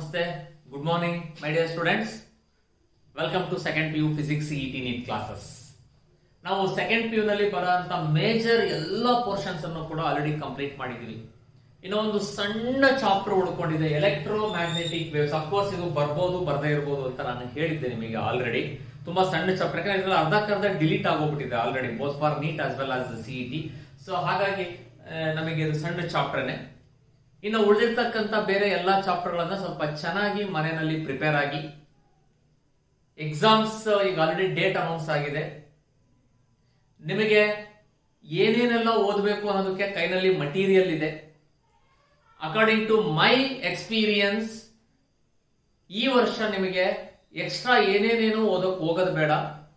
ನಮಸ್ತೆ good morning my dear students welcome to second P U physics E T neet classes ನಾವು second P U ನಲ್ಲಿ ಬರುವಂತ major ಎಲ್ಲ portions ಅನ್ನು ಕೂಡ ಆಲ್ರೆಡಿ ಕಂಪ್ಲೀಟ್ ಮಾಡಿದೀವಿ ಇನ್ನು ಒಂದು ಸಣ್ಣ ಚಾಪ್ಟರ್ ಉಳ್ಕೊಂಡಿದೆ ಎಲೆಕ್ಟ್ರೋ ಮ್ಯಾಗ್ನೆಟಿಕ್ ವೇವ್ಸ್ ಅಫ್ಕೋರ್ಸ್ ಇದು ಬರ್ಬೋದು ಬರ್ದೇ ಇರ್ಬೋದು ಅಂತ ನಾನು ಹೇಳಿದ್ದೆ ನಿಮಗೆ ಆಲ್ರೆಡಿ ತುಂಬಾ ಸಣ್ಣ ಚಾಪ್ಟರ್ ಯಾಕಂದ್ರೆ ಇದ್ರಲ್ಲಿ ಅರ್ಧಕ್ಕರ್ಧ ಡಿಲೀಟ್ ಆಗೋಗ್ಬಿಟ್ಟಿದೆ already both for NEET as well as C T so ಹಾಗಾಗಿ ಆ, ನಮಗೆ ಇದು ಸಣ್ಣ ಚಾಪ್ಟರ್ನೇ ಇನ್ನು ಉಳಿದಿರ್ತಕ್ಕಂಥ ಬೇರೆ ಎಲ್ಲಾ ಚಾಪ್ಟರ್ಗಳನ್ನ ಸ್ವಲ್ಪ ಚೆನ್ನಾಗಿ ಮನೆಯಲ್ಲಿ ಪ್ರಿಪೇರ್ ಆಗಿ ಎಕ್ಸಾಮ್ಸ್ ಈಗ ಆಲ್ರೆಡಿ ಡೇಟ್ ಅನೌನ್ಸ್ ಆಗಿದೆ ನಿಮಗೆ ಏನೇನೆಲ್ಲ ಓದಬೇಕು ಅನ್ನೋದಕ್ಕೆ ಕೈನಲ್ಲಿ ಮಟೀರಿಯಲ್ ಇದೆ ಅಕಾರ್ಡಿಂಗ್ ಟು ಮೈ ಎಕ್ಸ್ಪೀರಿಯನ್ಸ್ ಈ ವರ್ಷ ನಿಮಗೆ ಎಕ್ಸ್ಟ್ರಾ ಏನೇನೇನು ಓದಕ್ ಹೋಗೋದು ಬೇಡ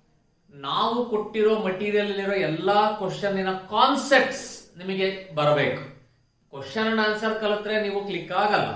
ನಾವು ಕೊಟ್ಟಿರೋ ಮಟೀರಿಯಲ್ ಇರೋ ಎಲ್ಲಾ ಕ್ವಶನ್ ಕಾನ್ಸೆಪ್ಟ್ಸ್ ನಿಮಗೆ ಬರಬೇಕು ಕ್ವಶನ್ ಅಂಡ್ ಆನ್ಸರ್ ಕಲಿತ್ರೆ ನೀವು ಕ್ಲಿಕ್ ಆಗಲ್ಲ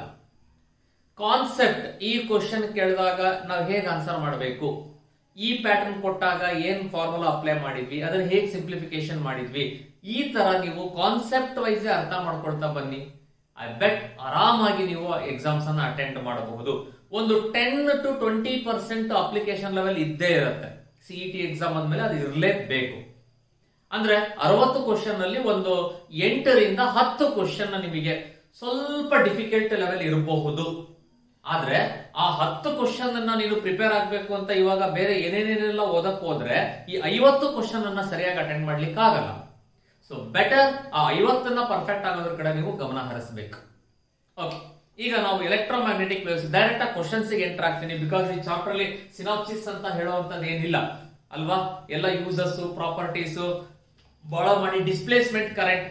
ಕಾನ್ಸೆಪ್ಟ್ ಈ ಕ್ವಶನ್ ಕೇಳಿದಾಗ ನಾವು ಹೇಗೆ ಆನ್ಸರ್ ಮಾಡಬೇಕು ಈ ಪ್ಯಾಟರ್ನ್ ಕೊಟ್ಟಾಗ ಏನ್ ಫಾರ್ಮುಲಾ ಅಪ್ಲೈ ಮಾಡಿದ್ವಿ ಅದನ್ನ ಹೇಗೆ ಸಿಂಪ್ಲಿಫಿಕೇಶನ್ ಮಾಡಿದ್ವಿ ಈ ತರ ನೀವು ಕಾನ್ಸೆಪ್ಟ್ ವೈಸ್ ಅರ್ಥ ಮಾಡ್ಕೊಳ್ತಾ ಬನ್ನಿ ಐ ಬೆಟ್ ಆರಾಮಾಗಿ ನೀವು ಎಕ್ಸಾಮ್ಸ್ ಅನ್ನ ಅಟೆಂಡ್ ಮಾಡಬಹುದು ಒಂದು ten to twenty percent application level ಇದ್ದೇ ಇರುತ್ತೆ ಸಿಇಟಿ ಎಕ್ಸಾಮ್ ಅಂದ್ಮೇಲೆ ಅದು ಇರಲೇಬೇಕು ಅಂದ್ರೆ ಅರವತ್ತು ಕ್ವಶನ್ ಅಲ್ಲಿ ಒಂದು ಎಂಟರಿಂದ ಹತ್ತು ಕ್ವಶನ್ ನಿಮಗೆ ಸ್ವಲ್ಪ ಡಿಫಿಕಲ್ಟ್ ಲೆವೆಲ್ ಇರಬಹುದು ಆದ್ರೆ ಆ ಹತ್ತು ಕ್ವಶನ್ ಅನ್ನ ನೀನು ಪ್ರಿಪೇರ್ ಆಗ್ಬೇಕು ಅಂತ ಇವಾಗ ಬೇರೆ ಏನೇನೇನೆಲ್ಲ ಓದಕ್ ಹೋದ್ರೆ ಈ ಐವತ್ತು ಕ್ವಶನ್ ಅನ್ನ ಸರಿಯಾಗಿ ಅಟೆಂಡ್ ಮಾಡ್ಲಿಕ್ಕೆ ಆಗಲ್ಲ ಸೊ ಬೆಟರ್ ಆ ಐವತ್ತನ್ನ ಪರ್ಫೆಕ್ಟ್ ಆಗೋದ್ರ ಕಡೆ ನೀವು ಗಮನ ಹರಿಸಬೇಕು ಓಕೆ ಈಗ ನಾವು ಎಲೆಕ್ಟ್ರೋಮ್ಯಾಗ್ನೆಟಿಕ್ ವೇವ್ಸ್ ಡೈರೆಕ್ಟ್ ಆಗಿ ಕ್ವಶನ್ಸ್ ಎಂಟರ್ ಆಗ್ತೀನಿ ಬಿಕಾಸ್ ಈ ಚಾಪ್ಟರ್ ಅಲ್ಲಿ ಸಿನಾಪ್ಸಿಸ್ ಅಂತ ಹೇಳುವಂತದ್ದು ಏನಿಲ್ಲ ಅಲ್ವಾ ಎಲ್ಲ ಯೂಸಸ್ ಪ್ರಾಪರ್ಟೀಸ್ ಬಹಳ ಮಾಡಿ ಡಿಸ್ಪ್ಲೇಸ್ಮೆಂಟ್ ಕರೆಂಟ್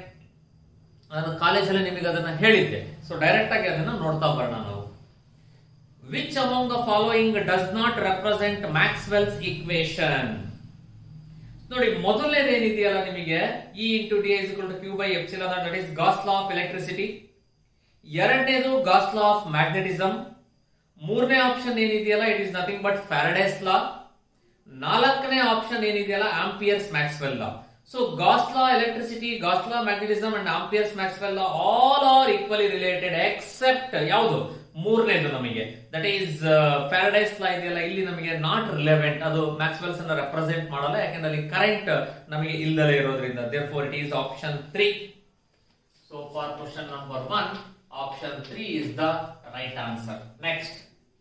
ನಾನು ಕಾಲೇಜಲ್ಲಿ ನಿಮಗೆ ಅದನ್ನ ಹೇಳಿದ್ದೆ ಸೊ ಡೈರೆಕ್ಟ್ ಆಗಿ ಅದನ್ನ ನೋಡ್ತಾ ಬರೋಣ ನಾವು which among the following does not represent Maxwell's equation ನೋಡಿ ಮೊದಲನೇದು ಏನಿದೆಯಲ್ಲ ನಿಮಗೆ E into d is to q by epsilon that is Gauss law of electricity ಎರಡನೇದು ಗಾಸ್ ಲಾ ಆಫ್ ಮ್ಯಾಗ್ನೆಟಿಸಮ್ ಮೂರನೇ ಆಪ್ಷನ್ ಏನಿದೆಯಲ್ಲ it is nothing but Faraday's law ನಾಲ್ಕನೇ option ಏನಿದೆಯಲ್ಲ Ampere's Maxwell law so Gauss law electricity Gauss law magnetism and Ampere's Maxwell law all are equally related except ಯಾವುದು ಮೂರನೇದು ನಮಗೆ that is paradise ಲಾ ಇದೆಯಲ್ಲ ಇಲ್ಲಿ ನಮಗೆ ನಾಟ್ ರಿಲೆವೆಂಟ್ ಅದು Maxwell's ಅನ್ನ ರೆಪ್ರೆಸೆಂಟ್ ಮಾಡಲ್ಲ ಯಾಕಂದ್ರೆ ಅಲ್ಲಿ ಕರೆಂಟ್ ನಮಗೆ ಇಲ್ಲದೆ ಇರೋದ್ರಿಂದ therefore it is option three so for question number one option three is the right answer next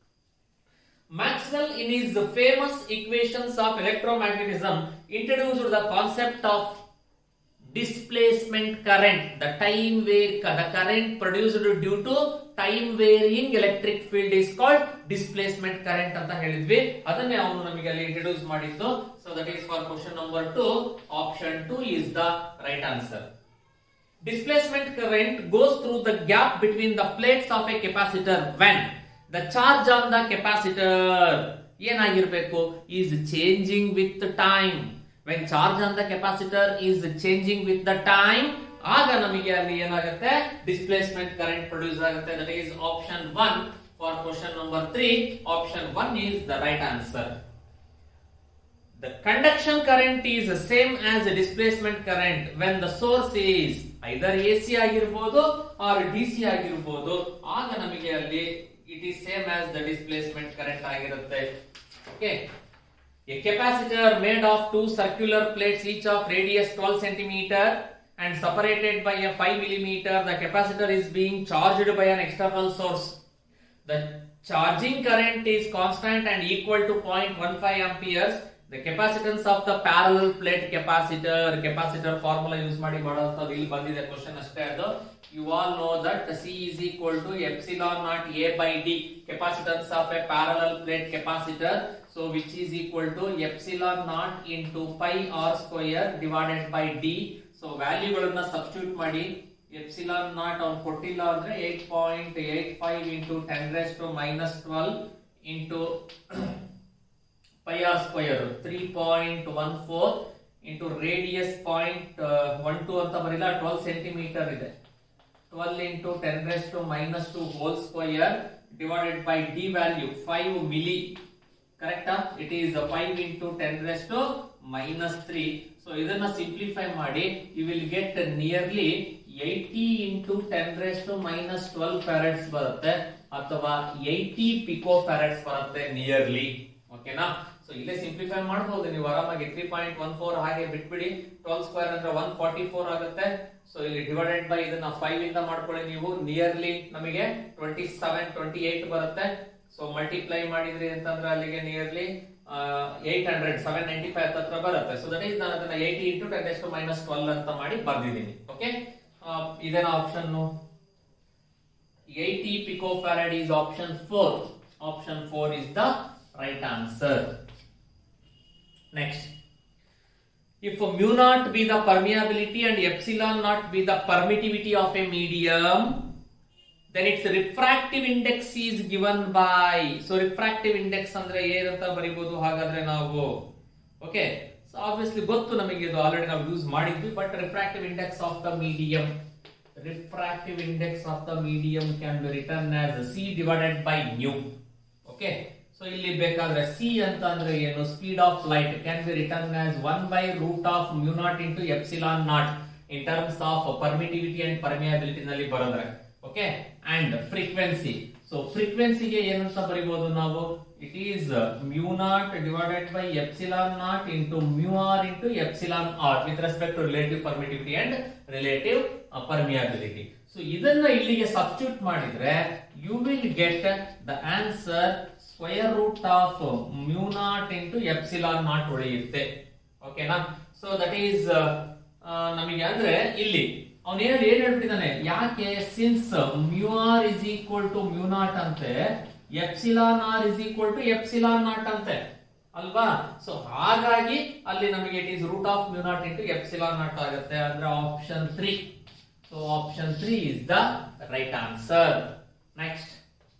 Maxwell, in his famous equations of electromagnetism, introduced the concept of displacement current, the time where the current produced due to time varying electric field is called displacement current ಅಂತ ಹೇಳಿದ್ವಿ ಅದನ್ನೇ ಅವನು ನಮಗೆ ಅಲ್ಲಿ introduce ಮಾಡಿದ್ದು so that is for question number two option two is the right answer Displacement current goes through the gap between the plates of a capacitor when the charge on the capacitor ಏನಾಗಿರ್ಬೇಕು is changing with the time. When charge on the capacitor is changing with the time, ಆಗ ನಮಗೆ ಅಲ್ಲಿ ಏನಾಗುತ್ತೆ displacement current produce ಆಗುತ್ತೆ that is option one for question number three option one is the right answer The conduction current is the same as the displacement current when the source is either AC ಆಗಿರ್ಬೋದು or DC ಆಗಿರ್ಬೋದು ಆಗ ನಮಗೆ ಅಲ್ಲಿ it is same as the displacement current ಆಗಿರುತ್ತೆ okay a capacitor made of two circular plates each of radius 12 centimeter and separated by a 5 millimeter the capacitor is being charged by an external source the charging current is constant and equal to 0.15 amperes. The capacitance of the parallel plate capacitor, capacitor formula use ಮಾಡಿ ಮಾಡೋಂಥದ್ದು ಇಲ್ಲಿ ಬಂದಿದೆ question ಅಷ್ಟೇ ಅದು you all know that C is equal to epsilon naught a by d capacitance of a parallel plate capacitor so which is equal to epsilon naught into pi r square divided by d so ವ್ಯಾಲ್ಯೂಗಳನ್ನ substitute ಮಾಡಿ epsilon naught ಅವ್ನು ಕೊಟ್ಟಿಲ್ಲ ಅಂದ್ರೆ eight point eight five into ten raise to minus twelve into pi R square three point one four into radius point one two ಅಂತ ಬರಿಲ್ಲ twelve centimetre ಇದೆ twelve into ten raise to minus two whole square divided by d value five milli ಕರೆಕ್ಟಾ it is five into ten raise to minus three so ಇದನ್ನ simplify ಮಾಡಿ you will get nearly eighty into ten raise to minus twelve farads ಬರುತ್ತೆ ಅಥವಾ eighty pico ಫ್ಯಾರಡ್ಸ್ ಬರುತ್ತೆ nearly ಓಕೆನಾ so ಇಲ್ಲೇ simplify ಮಾಡಬಹುದು ನೀವು ಆರಾಮಾಗಿ ತ್ರೀ ಪಾಯಿಂಟ್ ಒನ್ ಫೋರ್ ಹಾಗೆ ಬಿಟ್ಬಿಡಿ ಟ್ವೆಲ್ ಸ್ಕ್ವೇರ್ ಅಂದ್ರೆ ಒನ್ ಫಾರ್ಟಿ ಫೋರ್ ಆಗುತ್ತೆ ಸೊ ಇಲ್ಲಿ ಡಿವೈಡೆಡ್ ಬೈ ಇದನ್ನ ಫೈವ್ ಇಂದ ಮಾಡ್ಕೊಳ್ಳಿ ನೀವು ನಿಯರ್ಲಿ ನಮಗೆ ಟ್ವೆಂಟಿ ಸೆವೆನ್ ಟ್ವೆಂಟಿ ಏಟ್ ಬರುತ್ತೆ ಸೊ ಮಲ್ಟಿಪ್ಲೈ ಮಾಡಿದ್ರಿ ಅಂತಂದ್ರೆ ಅಲ್ಲಿಗೆ nearly eight hundred seven ninety five ಹತ್ರ ಬರುತ್ತೆ ಸೊ ದಟ್ ಈಸ್ ನಾನು ಅದನ್ನ ಏಯ್ಟಿ ಇಂಟು ಟೆನ್ ಎಷ್ಟು ಮೈನಸ್ ಟ್ವೆಲ್ ಅಂತ ಮಾಡಿ ಬರ್ದಿದ್ದೀನಿ ಓಕೆ ಇದೇನ option eighty pico farad is option four option four is the right answer next if mu naught be the permeability and epsilon naught be the permittivity of a medium then its refractive index is given by so refractive index ಅಂದ್ರೆ ಏನಂತ ಬರಿಬಹುದು ಹಾಗಾದ್ರೆ ನಾವು okay so obviously ಗೊತ್ತು ನಮಗೆ ಇದು already ನಾವು use ಮಾಡಿದ್ವಿ but refractive index of the medium refractive index of the medium can be written as c divided by mu okay so ಇಲ್ಲಿ ಬೇಕಾದ್ರೆ ಸಿ ಅಂತ ಅಂದ್ರೆ ಏನು speed of light can be written as one by root of mu naught into epsilon naught in terms of permittivity and permeability ನಲ್ಲಿ ಬರೋದ್ರೆ okay and frequency so ಫ್ರೀಕ್ವೆನ್ಸಿಗೆ ಏನಂತ ಬರೀಬಹುದು ನಾವು it is mu naught divided by epsilon naught into mu r into epsilon r with respect to relative permittivity and relative permeability so ಇದನ್ನ ಇಲ್ಲಿಗೆ substitute ಮಾಡಿದ್ರೆ you will get the answer square root of mu naught into epsilon naught ಉಳಿಯುತ್ತೆ ಓಕೆನಾ so that is ನಮಗೆ ಅಂದ್ರೆ ಇಲ್ಲಿ ಅವನು ಏನ್ ಏನ್ ಹೇಳ್ಬಿಟ್ಟಿದ್ದಾನೆ ಯಾಕೆ since mu r is equal to mu naught ಅಂತೆ epsilon r is equal to epsilon naught ಅಂತೆ ಅಲ್ವಾ ಸೊ ಹಾಗಾಗಿ ಅಲ್ಲಿ ನಮಗೆ it is root of mu naught into epsilon naught ಆಗುತ್ತೆ ಅಂದ್ರೆ option three so option three is the right answer next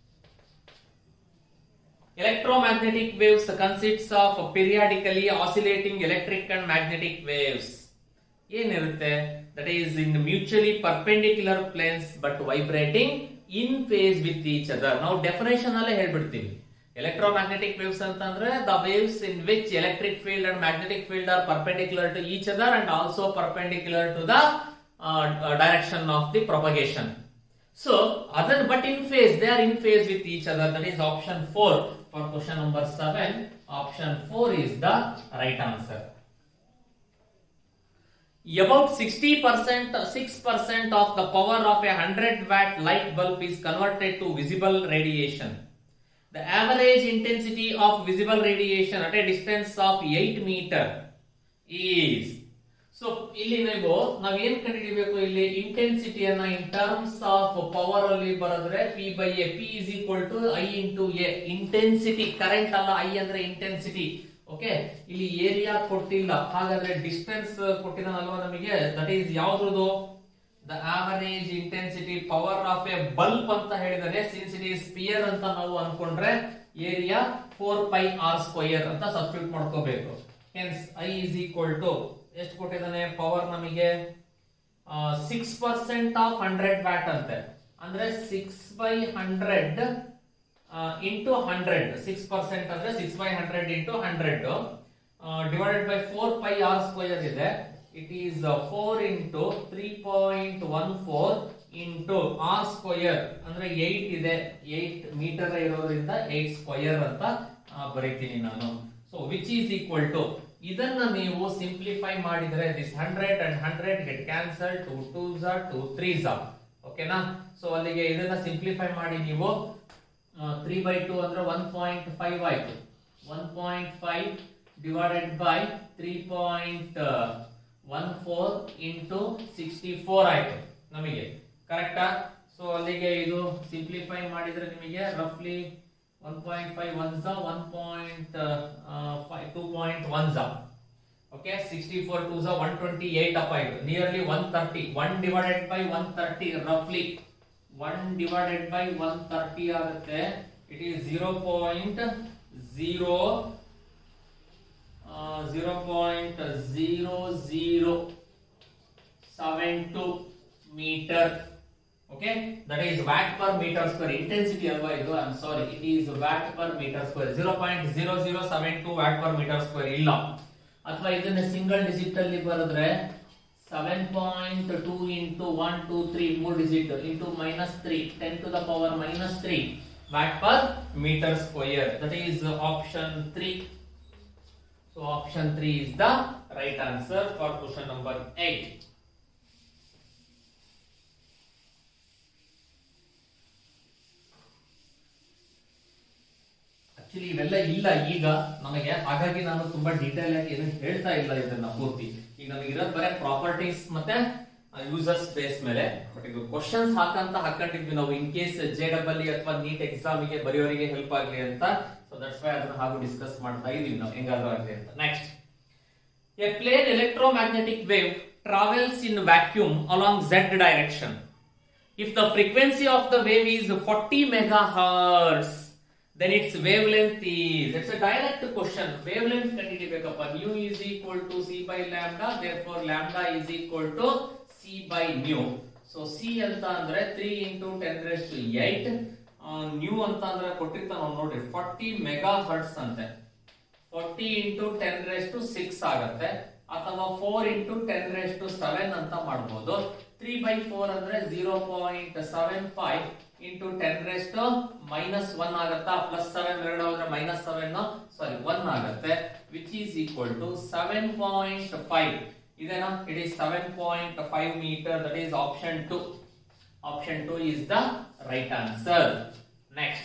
Electromagnetic waves consists of periodically oscillating electric and magnetic waves. ಏನಿರುತ್ತೆ that is in mutually perpendicular planes but vibrating in phase with each other ನಾವು definition ಅಲ್ಲೇ ಹೇಳ್ಬಿಡ್ತೀವಿ electromagnetic waves ಅಂತಂದ್ರೆ the waves in which electric field and magnetic field are perpendicular to each other and also perpendicular to the direction of the propagation So, other but in phase, they are in phase with each other. That is option 4 for question number 7. Option 4 is the right answer. About 60%, 6% of the power of a 100 watt light bulb is converted to visible radiation. The average intensity of visible radiation at a distance of 8 meter is so ಇಲ್ಲಿ ನೀವು ನಾವ್ ಏನ್ ಕಂಡುಹಿಡಿಬೇಕು ಇಲ್ಲಿ ಇಂಟೆನ್ಸಿಟಿಯನ್ನ in terms of power ಅಲ್ಲಿ ಬರೆದ್ರೆ P by A P is equal to I into A intensity current ಅಲ್ಲ ಐ ಅಂದ್ರೆ ಇಂಟೆನ್ಸಿಟಿ ಓಕೆ ಇಲ್ಲಿ ಏರಿಯಾ ಕೊಟ್ಟಿಲ್ಲ ಹಾಗಾದ್ರೆ ಡಿಸ್ಟೆನ್ಸ್ ಕೊಟ್ಟಿದ್ದಾನಲ್ವಾ ನಮಗೆ ದಟ್ ಈಸ್ ಯಾವ್ದು the average intensity power of a bulb ಅಂತ ಹೇಳಿದರೆ ಸಿನ್ಸ್ ಇಟ್ ಈಸ್ ಸ್ಪಿಯರ್ ಅಂತ ನಾವು ಅನ್ಕೊಂಡ್ರೆ area four pi R square ಅಂತ ಸಬ್ಸ್ಟಿಟ್ಯೂಟ್ ಮಾಡ್ಕೋಬೇಕು hence I is equal to ಎಷ್ಟು ಕೊಟ್ಟಿದ್ದಾನೆ ಪವರ್ ನಮಗೆ six percent of hundred watt ಅಂತೆ ಅಂದ್ರೆ six by hundred into hundred six percent ಅಂದ್ರೆ six by hundred into hundred divided by four pi R square ಇದೆ it is four into three point one four into R square ಅಂದ್ರೆ eight ಇದೆ eight meter ಇರೋದ್ರಿಂದ eight square ಅಂತ ಬರೀತೀನಿ ನಾನು so which is equal to ಇದನ್ನ ನೀವು simplify ಮಾಡಿದ್ರೆ this hundred and hundred get cancel two two ಝಾ ಟು ತ್ರೀ ಝಾ ಓಕೆನಾ ಸೊ ಅಲ್ಲಿಗೆ ಇದನ್ನ ಸಿಂಪ್ಲಿಫೈ ಮಾಡಿ ನೀವು ತ್ರೀ ಬೈ ಟೂ ಅಂದ್ರೆ ಒನ್ ಪಾಯಿಂಟ್ ಫೈವ್ ಆಯ್ತು one point five divided by three point one four into sixty four ಆಯ್ತು ನಮಗೆ ಕರೆಕ್ಟಾ ಸೊ ಅಲ್ಲಿಗೆ ಇದು ಸಿಂಪ್ಲಿಫೈ ಮಾಡಿದ್ರೆ ನಿಮಗೆ ರಫ್ಲಿ ಒನ್ ಪಾಯಿಂಟ್ ಫೈವ್ ಒನ್ ಝಾ one point five two point one ಝಾ ಓಕೆ ಸಿಕ್ಸ್ಟಿ ಫೋರ್ ಟೂ ಝಾ ಒನ್ ಟ್ವೆಂಟಿ ಏಟ್ ಅಪ್ ಆಯ್ತು nearly one thirty one divided by one thirty ರಫ್ಲಿ one divided by one thirty ಆಗುತ್ತೆ it is zero point zero zero point zero zero seven two meter okay that is watt per meter square intensity ಅಲ್ವಾ ಇದು I am sorry it is watt per meter square zero point zero zero seven two watt per meter square ಇಲ್ಲ ಅಥವಾ ಇದನ್ನ single digit ಅಲ್ಲಿ ಬರೆದ್ರೆ seven point two into one two three ಮೂರ್ digit into minus three ten to the power minus three watt per meter square that is option three so option three is the right answer for question number eight actually ಇವೆಲ್ಲ ಇಲ್ಲ ಈಗ ನಮಗೆ ಹಾಗಾಗಿ ನಾನು ತುಂಬಾ detail ಆಗಿ ಏನು ಹೇಳ್ತಾ ಇಲ್ಲ ಇದನ್ನ ಪೂರ್ತಿ ಈಗ ನಮಗೆ ಇರೋದು ಬರೀ ಪ್ರಾಪರ್ಟೀಸ್ ಮತ್ತೆ ಯೂಸರ್ಸ್ ಬೇಸ್ ಮೇಲೆ ಬಟ್ ಈಗ ಕ್ವಶನ್ಸ್ ಹಾಕಂತ ಹಾಕೊಂಡಿದ್ವಿ ನಾವು ಇನ್ ಕೇಸ್ ಜೆ ಡಬಲ್ ಅಥವಾ ನೀಟ್ ಎಕ್ಸಾಮ್ ಗೆ ಬರೆಯೋರಿಗೆ ಹೆಲ್ಪ್ ಆಗ್ಲಿ ಅಂತ ಸೊ ದಟ್ಸ್ ವೈ ಅದನ್ನ ಹಾಗೂ ಡಿಸ್ಕಸ್ ಮಾಡ್ತಾ ಇದೀವಿ ನಾವು ಹೆಂಗಾದ್ರೂ ಆಗ್ಲಿ ಅಂತ next a plane electromagnetic wave travels in vacuum along Z direction If the frequency of the wave is 40 megahertz, then its wavelength is. It's a direct question. Wavelength ಕಂಡುಹಿಡಿಬೇಕಪ್ಪ mu is equal to c by lambda. Therefore, lambda is equal to c by mu. So c ಅಂತ ಅಂದ್ರೆ 3 into 10 raised to 8. New ಅಂತ ಅಂದ್ರೆ ಕೊಟ್ಟಿರ್ತಾನ ನೋಡ್ರಿ 40 mega hertz ಅಂತೆ 40 into ten raise to six ಆಗತ್ತೆ ಅಥವಾ four into ten raise to seven ಅಂತ ಮಾಡ್ಬೋದು ತ್ರೀ ಬೈ ಫೋರ್ ಅಂದ್ರೆ zero point seven five into ten raise to minus one ಆಗತ್ತಾ ಪ್ಲಸ್ ಸೆವೆನ್ ಎರಡು ಹೋದ್ರೆ ಮೈನಸ್ ಸೆವೆನ್ ಸಾರಿ ಒನ್ ಆಗತ್ತೆ which is equal to seven point five ಇದೇನಾ it is seven point five meter that is option two option two is the right answer next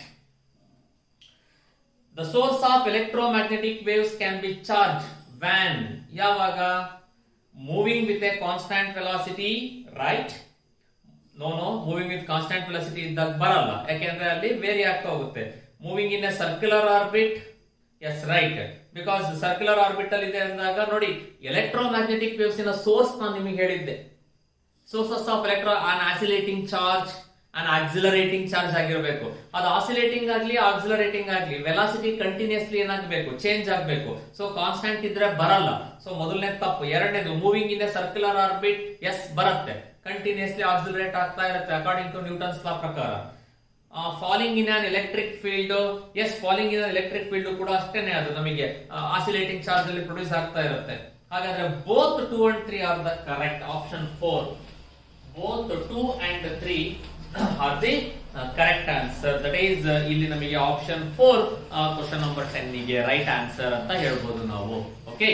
The source of electromagnetic waves can be charged when ಯಾವಾಗ moving with a constant velocity right no no moving with constant velocity ಇದ್ದಾಗ ಬರಲ್ಲ ಯಾಕೆಂದ್ರೆ ಅಲ್ಲಿ vary ಆಗ್ತಾ ಹೋಗುತ್ತೆ moving in a circular orbit yes right because circular orbit ಅಲ್ಲಿ ಇದೆ ಅಂದಾಗ ನೋಡಿ ಎಲೆಕ್ಟ್ರೋಮ್ಯಾಗ್ನೆಟಿಕ್ ವೇವ್ಸ್ ಇನ ಸೋರ್ಸ್ ನಾನು ನಿಮಗೆ ಹೇಳಿದ್ದೆ sources of electro on oscillating charge an accelerating charge ಆಗಿರಬೇಕು ಅದು ಆಸಿಲೇಟಿಂಗ್ ಆಗ್ಲಿ ಆಕ್ಸಿಲರೇಟಿಂಗ್ ಆಗ್ಲಿ ವೆಲಾಸಿಟಿ ಕಂಟಿನ್ಯೂಸ್ಲಿ ಏನಾಗಬೇಕು ಚೇಂಜ್ ಆಗಬೇಕು ಸೊ ಕಾನ್ಸ್ಟೆಂಟ್ ಇದ್ರೆ ಬರಲ್ಲ ಸೊ ಮೊದಲನೇ ತಪ್ಪು ಎರಡನೇದು moving in circular orbit yes ಬರುತ್ತೆ ಕಂಟಿನ್ಯೂಸ್ಲಿ ಆಕ್ಸಿಲರೇಟ್ ಆಗ್ತಾ ಇರುತ್ತೆ ಅಕಾರ್ಡಿಂಗ್ ಟು ನ್ಯೂಟನ್ಸ್ ಲಾ ಪ್ರಕಾರ falling in an electric field yes falling in electric field ಕೂಡ ಅಷ್ಟೇನೆ ಅದು ನಮಗೆ ಆಸಿಲೇಟಿಂಗ್ ಚಾರ್ಜ್ ಅಲ್ಲಿ ಪ್ರೊಡ್ಯೂಸ್ ಆಗ್ತಾ ಇರುತ್ತೆ ಹಾಗಾದ್ರೆ both two and three are the correct option four both two and three are the correct answer that is ಇಲ್ಲಿ ನಮಗೆ option four question number ten ಗೆ ರೈಟ್ ಆನ್ಸರ್ ಅಂತ ಹೇಳ್ಬೋದು ನಾವು okay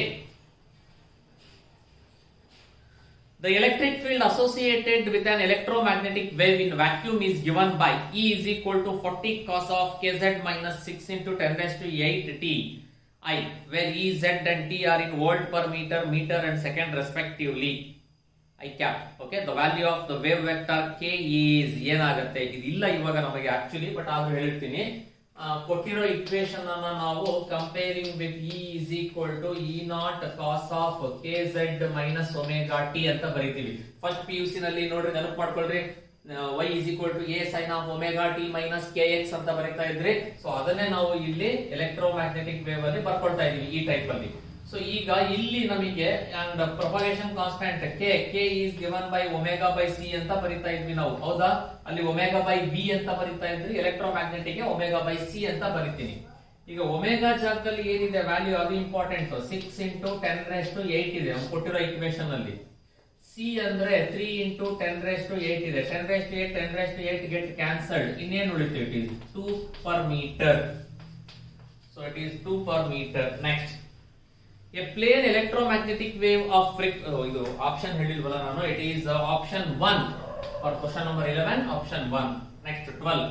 The electric field associated with an electromagnetic wave in vacuum is given by E is equal to 40 cos of kz minus 6 into 10 raised to 8 t I, where E, Z and T are in volt per meter, meter and second respectively. I cap. Okay, the value of the wave vector k is ಏನಾಗುತ್ತೆ ಇದಿಲ್ಲ ಇವಾಗ ನಮಗೆ actually but ಆದ್ರೂ ಹೇಳ್ತೀನಿ ಆ, ಕೊಟ್ಟಿರೋ equation ಅನ್ನ ನಾವು comparing with E is equal to E naught cos of K Z minus omega T ಅಂತ ಬರಿತೀವಿ ಫಸ್ಟ್ ಪಿ ಯು ಸಿ ನಲ್ಲಿ ನೋಡ್ರಿ ನೆನಪು ಮಾಡ್ಕೊಳ್ರಿ Y is equal to A sine of omega T minus K X ಅಂತ ಬರೀತಾ ಇದ್ರಿ so ಅದನ್ನೇ ನಾವು ಇಲ್ಲಿ ಎಲೆಕ್ಟ್ರೋಮ್ಯಾಗ್ನೆಟಿಕ್ ವೇವ್ ಅಲ್ಲಿ ಬರ್ಕೊಳ್ತಾ ಇದೀವಿ ಈ ಟೈಪ್ ಅಲ್ಲಿ ಸೊ ಈಗ ಇಲ್ಲಿ ನಮಗೆ and propagation constant K K is given by omega by C ಅಂತ ಬರಿತಾ ಇದ್ವಿ ನಾವು ಹೌದಾ ಅಲ್ಲಿ ಒಮೆಗಾ ಬೈ ಬಿ ಅಂತ ಬರಿತಾ ಇದ್ರಿ ಎಲೆಕ್ಟ್ರೋಮ್ಯಾಗ್ನೆಟಿಕ್ ಒಮೆಗಾ ಬೈ ಸಿ ಅಂತ ಬರಿತೀನಿ ಈಗ ಒಮೆಗಾ ಜಾಗದಲ್ಲಿ ಏನಿದೆ ವ್ಯಾಲ್ಯೂ ಅದು important six into ten raise to eight ಇದೆ ಅವ್ನು ಕೊಟ್ಟಿರೋ ಇಕ್ವೇಶನ್ ಅಲ್ಲಿ ಸಿ ಅಂದ್ರೆ three into ten raise to eight ಇದೆ ten raise to eight ten raise to eight get cancelled ಇನ್ನೇನು ಉಳಿತು it is two per meter so it is two per meter next a plane electromagnetic wave of ಫ್ರಿಕ್ ಇದು ಆಪ್ಷನ್ ಹೇಳಿಲ್ವಲ್ಲ ನಾನು it is option one for question number eleven option one next twelve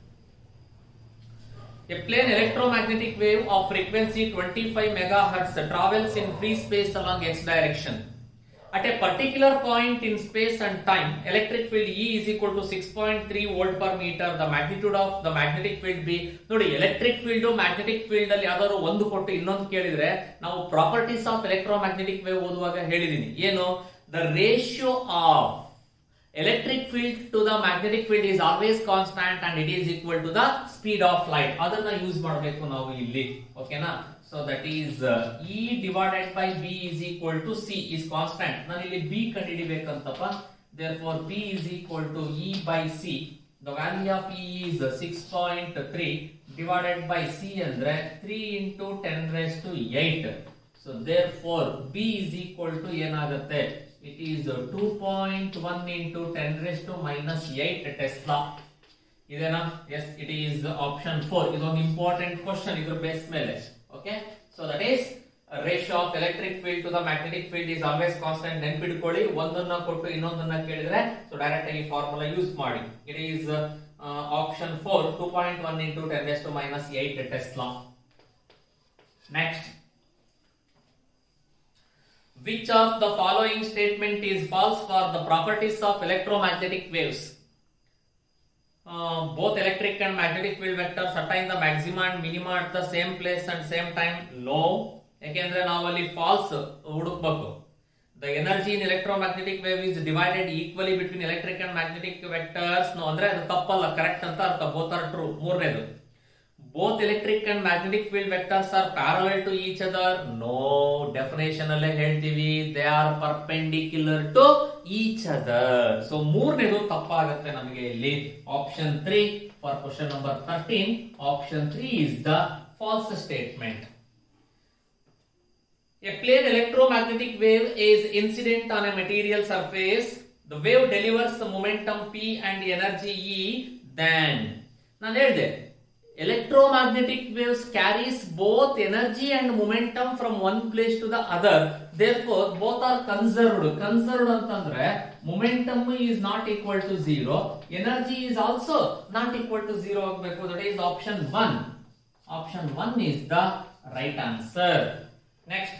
A plane electromagnetic wave of frequency 25 megahertz travels in free space along x direction. At a particular point in space and time, electric field E is equal to 6.3 volt per meter. The magnitude of the magnetic field B. ನೋಡಿ electric field magnetic field ಅಲ್ಲಿ ಯಾವ್ದಾದ್ರು ಒಂದು ಕೊಟ್ಟು ಇನ್ನೊಂದು ಕೇಳಿದ್ರೆ ನಾವು properties of electromagnetic wave ಓದುವಾಗ ಹೇಳಿದೀನಿ ಏನು the ratio of electric field to the magnetic field is always constant and it is equal to the speed of light ಅದನ್ನ ಯೂಸ್ ಮಾಡಬೇಕು ನಾವು ಇಲ್ಲಿ ಓಕೆನಾ so that is E divided by B is equal to C is constant ನಾನು ಇಲ್ಲಿ B ಕಂಡುಹಿಡಿಬೇಕಂತಪ್ಪ therefore B is equal to E by C the value of E is six point three divided by C ಅಂದ್ರೆ three into ten raise to eight so therefore B is equal to ಏನಾಗುತ್ತೆ It is uh, 2.1 into 10 raised to minus 8 Tesla. ಇದೇನಾ yes it is option four ಇದೊಂದು important question ಇದ್ರ base ಮೇಲೆ okay so that is ratio of electric field to the magnetic field is always constant ನೆನ್ಪಿಡ್ಕೊಳ್ಳಿ ಒಂದನ್ನ ಕೊಟ್ಟು ಇನ್ನೊಂದನ್ನ ಕೇಳಿದ್ರೆ so direct ಆಗಿ ಫಾರ್ಮುಲಾ ಯೂಸ್ ಮಾಡಿ it is option four two point one into ten raise to minus eight tesla next Which of the following statement is false for the properties of electromagnetic waves? Uh, both electric and magnetic field vectors attain the maxima and minima at the same place and same time. No. ಯಾಕೆಂದ್ರೆ ನಾವು ಅಲ್ಲಿ false ಹುಡುಕ್ಬೇಕು the energy in electromagnetic wave is divided equally between electric and magnetic vectors ಅಂದ್ರೆ ಅದು ತಪ್ಪಲ್ಲ correct ಅಂತ ಅರ್ಥ both are true ಮೂರನೇದು both electric and magnetic field vectors are parallel to each other no definition ಅಲ್ಲೇ ಹೇಳ್ತೀವಿ they are perpendicular to each other so ಮೂರನೇದು ತಪ್ಪಾಗುತ್ತೆ ನಮಗೆ ಇಲ್ಲಿ option three for question number thirteen option three is the false statement A plane electromagnetic wave is incident on a material surface. The wave delivers the momentum P and energy E. Then, ನಾನು ಹೇಳಿದೆ electromagnetic waves carries both energy and momentum from one place to the other. Therefore, both are conserved. Conserved ಅಂತಂದ್ರೆ momentum is not equal to zero. Energy is also not equal to zero ಆಗಬೇಕು. That is option one. Option one is the right answer. Next.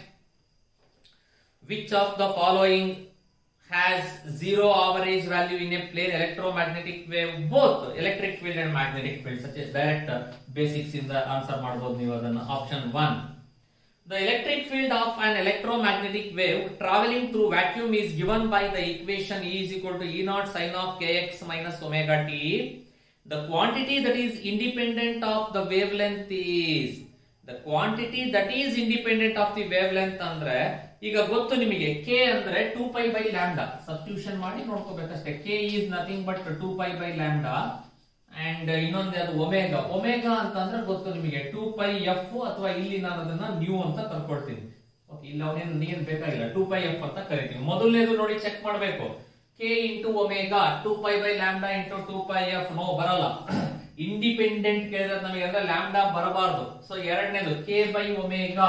Which of the following has zero average value in a plane electromagnetic wave both electric field and magnetic field such as direct uh, basics in the answer ಮಾಡಬಹುದು ನೀವು ಅದನ್ನ option 1 the electric field of an electromagnetic wave traveling through vacuum is given by the equation E is equal to E naught sin of kx minus omega t the quantity that is independent of the wavelength is the quantity that is independent of the wavelength ಅಂದ್ರೆ ಈಗ ಗೊತ್ತು ನಿಮಗೆ K ಅಂದ್ರೆ two pi by lambda substitution ಮಾಡಿ ನೋಡ್ಕೋಬೇಕಷ್ಟೇ K is nothing but two pi by lambda and ಇನ್ನೊಂದು ಅದು omega omega ಅಂತಂದ್ರೆ ಗೊತ್ತು ನಿಮಗೆ ಟೂ ಪೈ ಎಫ್ ಅಥವಾ ಇಲ್ಲಿ ನಾನು ಅದನ್ನ ನ್ಯೂ ಅಂತ ಕರ್ಕೊಳ್ತೀನಿ ಓಕೆ ಇಲ್ಲ ಅವನೇನು ನೀನ್ ಬೇಕಾಗಿಲ್ಲ ಟೂ ಪೈ ಎಫ್ ಅಂತ ಕರಿತೀವಿ ಮೊದಲನೇದು ನೋಡಿ ಚೆಕ್ ಮಾಡಬೇಕು K into omega two pi by lambda into two pi F no ಬರಲ್ಲ ಇಂಡಿಪೆಂಡೆಂಟ್ ಕೇಳಿದ್ರೆ ನಮಗೆ ಅಂದ್ರೆ ಲ್ಯಾಂಡಾ ಬರಬಾರ್ದು ಸೊ ಎರಡನೇದು K by omega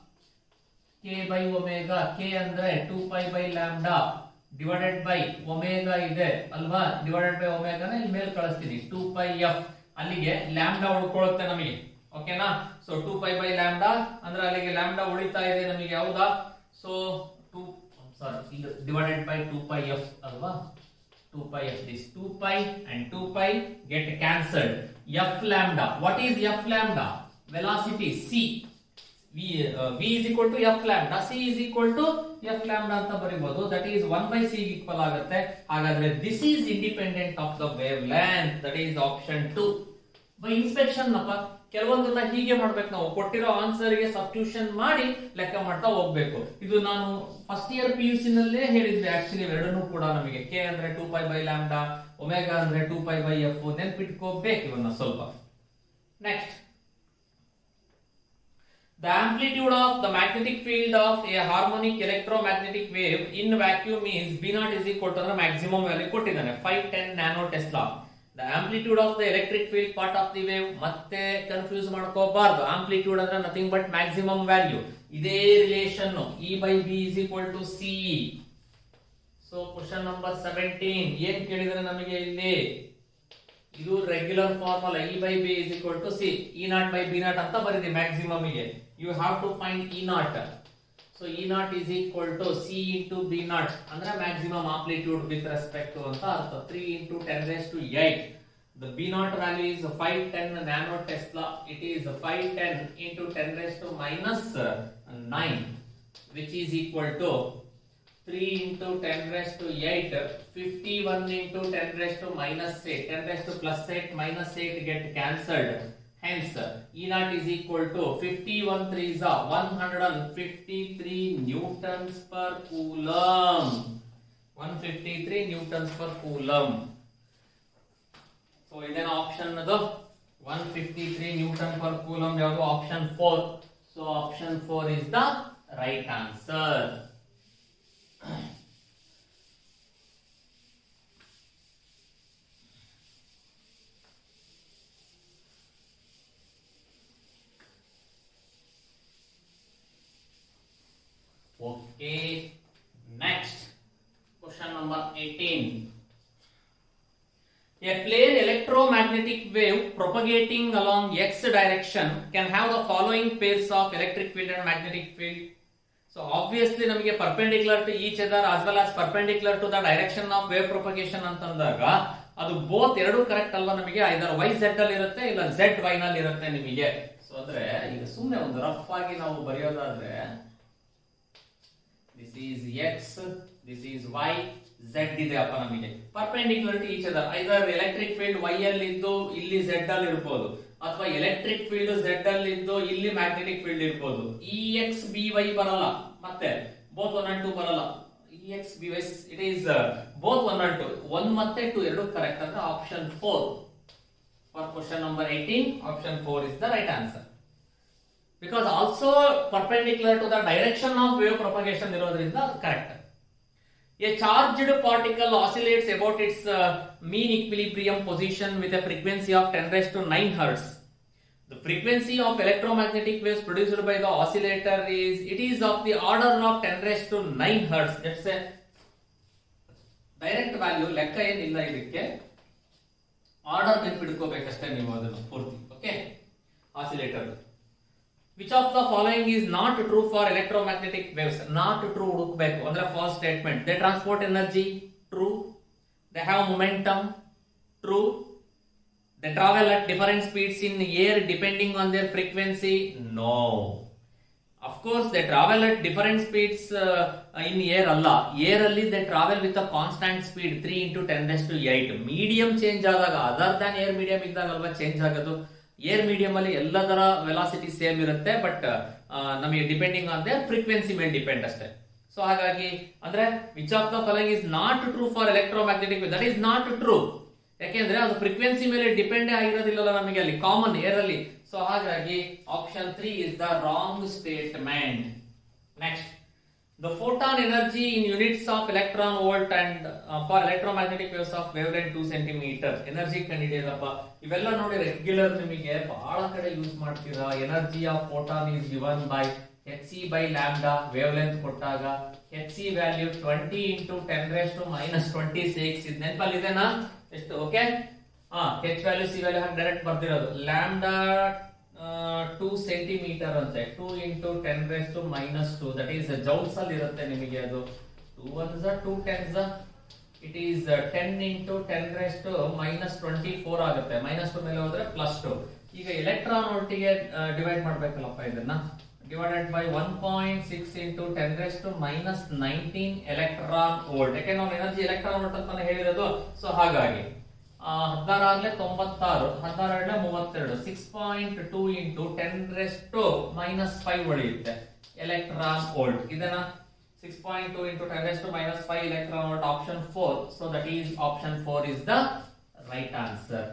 K by omega K ಅಂದ್ರೆ two pi by lambda divided by omega ಇದೆ ಅಲ್ವಾ ಡಿವೈಡೆಡ್ ಬೈ ಒಮೆಗಾನ ಇಲ್ಲಿ ಮೇಲೆ ಕಳಿಸ್ತೀನಿ ಟೂ ಪೈ ಎಫ್ ಅಲ್ಲಿಗೆ ಲ್ಯಾಂಡಾ ಉಳ್ಕೊಳ್ಳುತ್ತೆ ನಮಗೆ ಓಕೆನಾ so two pi by lambda ಅಂದ್ರೆ ಅಲ್ಲಿಗೆ ಲ್ಯಾಂಡಾ ಉಳಿತಾ ಇದೆ ನಮಗೆ ಹೌದಾ ಸೊ ಟೂ ಸಾರಿ ಇದು divided by two pi F ಅಲ್ವಾ 2 pi f this 2 pi and 2 pi get cancelled f lambda what is f lambda velocity c v uh, v is equal to f lambda c is equal to f lambda ಅಂತ ಬರೀಬಹುದು that is 1 by c equal ಆಗುತ್ತೆ ಹಾಗಾದ್ರೆ this is independent of the wavelength that is option 2 by inspection ನಪ್ಪ ಕೆಲವೊಂದನ್ನ ಹೀಗೆ ಮಾಡ್ಬೇಕು ನಾವು ಕೊಟ್ಟಿರೋ answer ಗೆ substitution ಮಾಡಿ ಲೆಕ್ಕ ಮಾಡ್ತಾ ಹೋಗ್ಬೇಕು ಇದು ನಾನು first year P U C ನಲ್ಲೇ ಹೇಳಿದ್ವಿ ಆಕ್ಚುಲಿ ಎರಡನ್ನೂ ಕೂಡ ನಮಗೆ ಕೆ ಅಂದ್ರೆ two pi by lambda omega ಅಂದ್ರೆ ಟೂ ಪೈ ಬೈ ಎಫ್ ನೆನ್ಪಿಟ್ಕೋಬೇಕು ಇವನ್ನ ಸ್ವಲ್ಪ next The amplitude of the magnetic field of a harmonic electromagnetic wave in vacuum is B naught is equal to the maximum value ಕೊಟ್ಟಿದ್ದಾನೆ 510 nano tesla the amplitude of the electric field part of the wave ಮತ್ತೆ confuse ಮಾಡ್ಕೋಬಾರ್ದು amplitude ಅಂದ್ರೆ nothing but maximum value ಇದೇ relation E by B is equal to C so question number seventeen ಏನ್ ಕೇಳಿದ್ರೆ ನಮಗೆ ಇಲ್ಲಿ ಇದು regular formula E by B is equal to C E naught by B naught ಅಂತ ಬರೀದಿ maximum ಗೆ you have to find E naught so E naught is equal to C into B naught ಅಂದ್ರೆ maximum amplitude with respect ಅಂತ ಅರ್ಥ three into ten raise to eight The B naught value is 510 nano Tesla. It is 510 into 10 raised to minus uh, 9, which is equal to 3 into 10 raised to 8, 51 into 10 raised to minus 8, 10 raised to plus 8 minus 8 get cancelled. Hence, E naught is equal to 51 threes are 153 newtons per coulomb. 153 newtons per coulomb. So ಇದೇನ option ಅದು one fifty three newton per coulomb ಯಾವುದು option four so option four is the right answer electromagnetic wave propagating along x direction can have the following pairs of electric field and magnetic field. So obviously ನಮಗೆ perpendicular to each other as well as perpendicular to the direction of wave propagation ಅಂತಂದಾಗ ಅದು both ಎರಡು correct ಅಲ್ವಾ ನಮಗೆ ಐದರ್ Y Z ಅಲ್ಲಿ ಇರುತ್ತೆ ಇಲ್ಲ Z Y ನಲ್ಲಿ ಇರುತ್ತೆ ನಿಮಗೆ ಸೊ ಅಂದ್ರೆ ಈಗ ಸುಮ್ಮನೆ ಒಂದು ರಫ್ ಆಗಿ ನಾವು ಬರೆಯೋದಾದ್ರೆ this is X this is Y Z ಇದೆ ಅಪ್ಪ ನಮಗೆ perpendicular to each other either electric field Y ಅಲ್ಲಿ ಇದ್ದು ಇಲ್ಲಿ ಝೆಡ್ ಅಲ್ಲಿ ಇರ್ಬೋದು ಅಥವಾ ಎಲೆಕ್ಟ್ರಿಕ್ ಫೀಲ್ಡ್ ಝೆಡ್ ಅಲ್ಲಿ ಇದ್ದು ಇಲ್ಲಿ ಮ್ಯಾಗ್ನೆಟಿಕ್ ಫೀಲ್ಡ್ ಇರ್ಬೋದು ಇ ಎಕ್ಸ್ ಬಿ ವೈ ಬರಲ್ಲ ಮತ್ತೆ ಬೋತ್ ಒನ್ ಅಂಡ್ ಟೂ ಬರಲ್ಲ E X B Y it is both one and two one ಮತ್ತೆ ಟೂ ಎರಡು ಕರೆಕ್ಟ್ ಅಂದ್ರೆ option four for question number eighteen option four is the right answer because also perpendicular to the direction of wave propagation ಇರೋದ್ರಿಂದ correct A charged particle oscillates about its uh, mean equilibrium position with a frequency of 10 raised to 9 hertz. The frequency of electromagnetic waves produced by the oscillator is it is of the order of 10 raised to 9 hertz. That's a direct value ಲೆಕ್ಕ ಏನಿಲ್ಲ ಇದಕ್ಕೆ order ನೆನ್ಪಿಡ್ಕೋಬೇಕಷ್ಟೇ ನೀವು ಅದನ್ನು ಪೂರ್ತಿ okay oscillator which of the following is not true for electromagnetic waves not true ಹುಡುಕ್ಬೇಕು ಅಂದ್ರೆ false statement they transport energy true they have momentum true they travel at different speeds in air depending on their frequency no of course they travel at different speeds in air ಅಲ್ಲ air ಅಲ್ಲಿ they travel with a constant speed three into ten to eight medium change ಆದಾಗ other than air medium ಇದ್ದಾಗ ಅಲ್ವಾ change ಆಗೋದು air medium ಅಲ್ಲಿ ಎಲ್ಲದರ velocity same ಇರುತ್ತೆ but ನಮಗೆ ಡಿಪೆಂಡಿಂಗ್ ಆನ್ ದ ಫ್ರೀಕ್ವೆನ್ಸಿ ಮೇಲೆ ಡಿಪೆಂಡ್ ಅಷ್ಟೇ ಸೊ ಹಾಗಾಗಿ ಅಂದ್ರೆ which of the following is not true for electromagnetic that is not true ಯಾಕೆಂದ್ರೆ ಅದು ಫ್ರೀಕ್ವೆನ್ಸಿ ಮೇಲೆ ಡಿಪೆಂಡ್ ಆಗಿರೋದಿಲ್ಲಲ್ಲ ನಮಗೆ ಅಲ್ಲಿ ಕಾಮನ್ ಏರ್ ಅಲ್ಲಿ ಸೊ ಹಾಗಾಗಿ option three is the wrong statement next The photon energy in units of electron volt and uh, for electromagnetic waves of wavelength 2 centimeter energy ಕಂಡಿಡಿಯದಪ್ಪ ಇವೆಲ್ಲ ನೋಡಿ ರೆಗ್ಯುಲರ್ ನಿಮಗೆ ಬಹಳ ಕಡೆ ಯೂಸ್ ಮಾಡ್ತೀರಾ energy of photon is given by H C by lambda wavelength ಕೊಟ್ಟಾಗ H C value twenty into ten raise to minus twenty six ಇದು ನೆನಪಲ್ಲಿ ಇದೆನಾ ಎಷ್ಟು ಓಕೆ ಹಾ ಎಚ್ ವ್ಯಾಲ್ಯೂ ಸಿ ವ್ಯಾಲ್ಯೂ ಹಾಗೆ ಡೈರೆಕ್ಟ್ ಬರ್ದಿರೋದು ಲ್ಯಾಂಡಾ ಟೂ ಸೆಂಟಿಮೀಟರ್ ಅಂತೆ two into ten raise to minus two that is joules ಅಲ್ಲಿ ಇರುತ್ತೆ ನಿಮಗೆ ಅದು two once two tens it is ten into ten raise to minus twenty four ಆಗುತ್ತೆ minus two ಮೇಲೆ ಹೋದ್ರೆ ಪ್ಲಸ್ ಟು ಈಗ electron ಒಟ್ಟಿಗೆ ಡಿವೈಡ್ ಮಾಡ್ಬೇಕಲ್ಲಪ್ಪ ಇದನ್ನ divided by one point six into ten raise to minus nineteen electron volt ಯಾಕೆ ನಾವು energy electron volt ಅಂತ ಹೇಳಿರೋದು ಸೊ ಹಾಗಾಗಿ ಹದಿನಾರಾಗ್ಲೆ ತೊಂಬತ್ತಾರು ಹದಿನಾರನೇ ಮೂವತ್ತೆರಡು six point two into ten raised minus five ಉಳಿಯುತ್ತೆ ಎಲೆಕ್ಟ್ರಾನ್ ವೋಲ್ಟ್ ಇದನ್ನ six point two into ten raised minus five electron volt option four so that is option four is the right answer